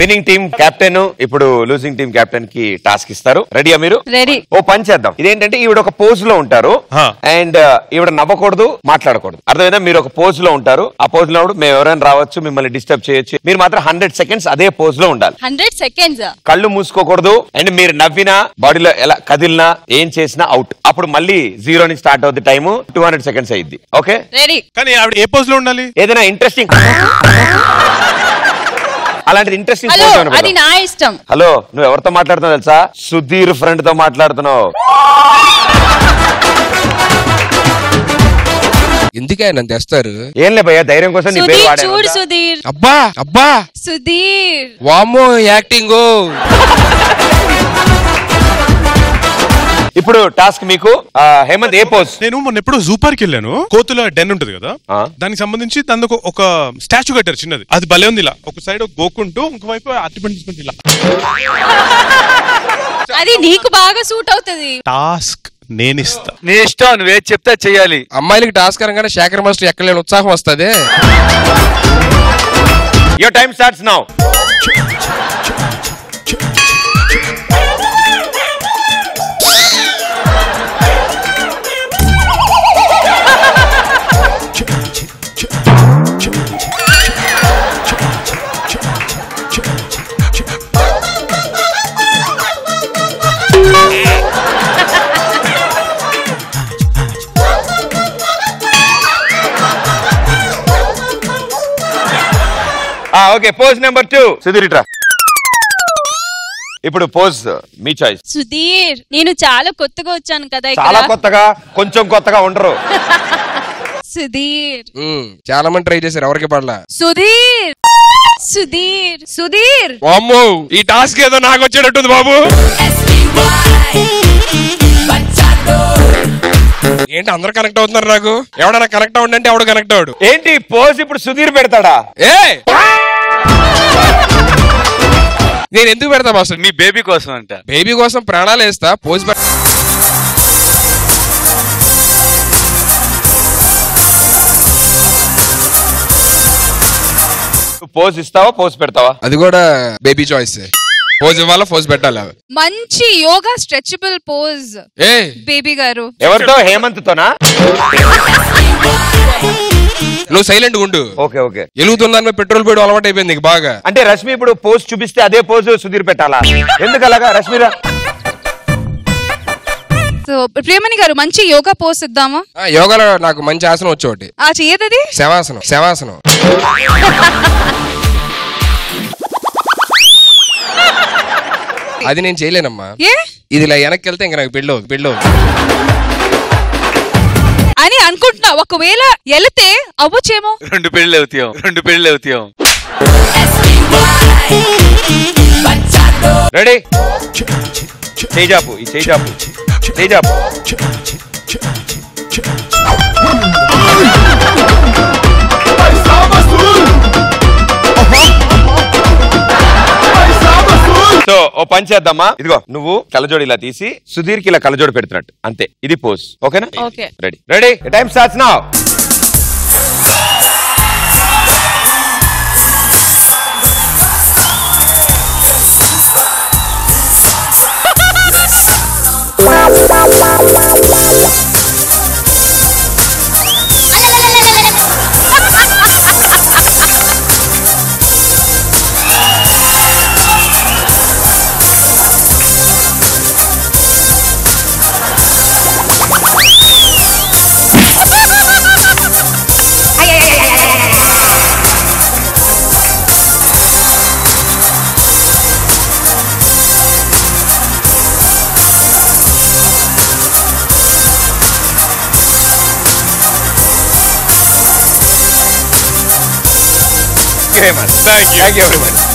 Winnowing team captain ఇప్పుడు losing team captain కి task ఇస్తారు రెడీయా మీరు రెడీ ఓ పని చేద్దాం ఇదేంటంటే ఈవిడ ఒక పోజ్ లో ఉంటారు హా. అండ్ ఈవిడ నవ్వకూడదు మాట్లాడకూడదు అర్థమైందా మీరు ఒక పోజ్ లో ఉంటారు ఆ పోజ్ లో మేము ఎవరైనా రావచ్చు మిమ్మల్ని డిస్టర్బ్ చేయొచ్చు మీరు మాత్రం హండ్రెడ్ సెకండ్స్ అదే పోజ్ లో ఉండాలి హండ్రెడ్ సెకండ్స్ కళ్ళు మూసుకోకూడదు అండ్ మీరు నవ్వినా బాడీలో ఎలా కదిలినా ఏం చేసినా అవుట్ అప్పుడు మళ్ళీ జీరో నుంచి స్టార్ట్ అవుతుంది టైం టూ హండ్రెడ్ సెకండ్స్ అయ్యింది ఓకే రెడీ కానీ ఆవిడ ఏ పోజ్ లో ఉండాలి ఏదైనా ఇంట్రెస్టింగ్ అలాంటిది ఇంట్రెస్టింగ్ హలో పోజ్ అది నా ఇష్టం హలో నువ్వు ఎవరితో మాట్లాడుతున్నావు తెలుసా సుధీర్ ఫ్రెండ్ తో మాట్లాడుతున్నావు ఎందుకే నన్ను తెస్తారు ఏం లే భయ్యా ధైర్యం కోసం నీ పేరు సుధీర్ వాడాను చూడు అంతా. సుధీర్ అబ్బా అబ్బా సుధీర్ వామ్మో యాక్టింగ్ ఇప్పుడు టాస్క్ మీకు ఆ, హేమంత్ ఏ పోజ్ నేను మొన్న ఎప్పుడు జూ పార్క్ వెళ్ళాను కోతుల డెన్ ఉంటది కదా ఆ. దానికి సంబంధించి దాని ఒక ఒక స్టాచ్యూ కట్టారు చిన్నది అది భలే ఉంది ఇలా ఒక సైడ్ గోకుంటూ ఇంకోవైపు అరటిపండు తీసుకుంటూ ఇలా అది నీకు బాగా సూట్ అవుతుంది టాస్క్ నేనిస్తా నీ ఇష్టం నువ్వే చెప్తే చెయ్యాలి అమ్మాయిలకి టాస్క్ అనగానే శేఖర్ మాస్టర్ ఎక్కలేని ఉత్సాహం వస్తుంది your time starts now okay pose number two Sudheer ఇట్రా ఇప్పుడు పోజ్ మీ చాయిస్ సుధీర్ నేను చాలా కొత్తగా వచ్చాను కదా చాలా ఇక్కడ కొత్తగా కొంచెం కొత్తగా ఉండరు సుధీర్ చాలా మంది ట్రై చేశారు ఎవరికి పడలా సుధీర్ సుధీర్ సుధీర్ వామ్మో ఈ టాస్క్ ఏదో నాకు వచ్చేటట్టుంది బాబు ఏంటి అందరు కనెక్ట్ అవుతున్నారు నాకు ఎవడన్నా కనెక్ట్ అవ్వండి ఎవడు కనెక్ట్ అవ్వడు ఏంటి పోజ్ ఇప్పుడు సుధీర్ పెడతాడా ఏ నేను ఎందుకు పెడతా మాస్టర్ మీ బేబీ కోసం అంట బేబీ కోసం ప్రాణాలు వేస్తా పోజ్ పె- పోజ్ ఇస్తావా పోజ్ పెడతావా అది కూడా బేబీ చాయిస్ పోజ్ ఇవ్వాలా పోజ్ పెట్టాలా మంచి యోగా స్ట్రెచబుల్ పోజ్ ఏ బేబీ గారు ఎవరితో హేమంత్ తోనా నువ్వు సైలెంట్ ఉండు ఓకే ఓకే ఎలుగుతుందని మీద పెట్రోల్ పోయడం అలవాటు అయిపోయింది నీకు బాగా అంటే రష్మి ఇప్పుడు పోజ్ చూపిస్తే అదే పోజ్ సుధీర్ పెట్టాలా ఎందుకు అలాగా రష్మిరా సో ప్రియమణి గారు మంచి యోగా పోజ్ ఇద్దామా ఆ, యోగాలో నాకు మంచి ఆసనం వచ్చి ఒకటి ఆ చేయదది శవాసనం శవాసనం అది నేను చేయలేనమ్మా ఏ ఇది ఇలా వెనక్కి వెళ్తే ఇంక నాకు పెళ్ళి పెళ్ళి అని అనుకుంటున్నా ఒకవేళ వెళితే అవ్వచ్చేమో రెండు పెళ్లి అవుతాం రెండు పెళ్లి అవుతాం రెడీ చేజాపు ఈ చేజాపు చేజాపు సో ఓ పని చేద్దామా ఇదిగో నువ్వు కలజోడి ఇలా తీసి సుధీర్ కి ఇలా కలజోడి పెడుతున్నట్టు అంతే ఇది పోజ్ ఓకేనా okay ready ready time starts now thank you very much thank you very much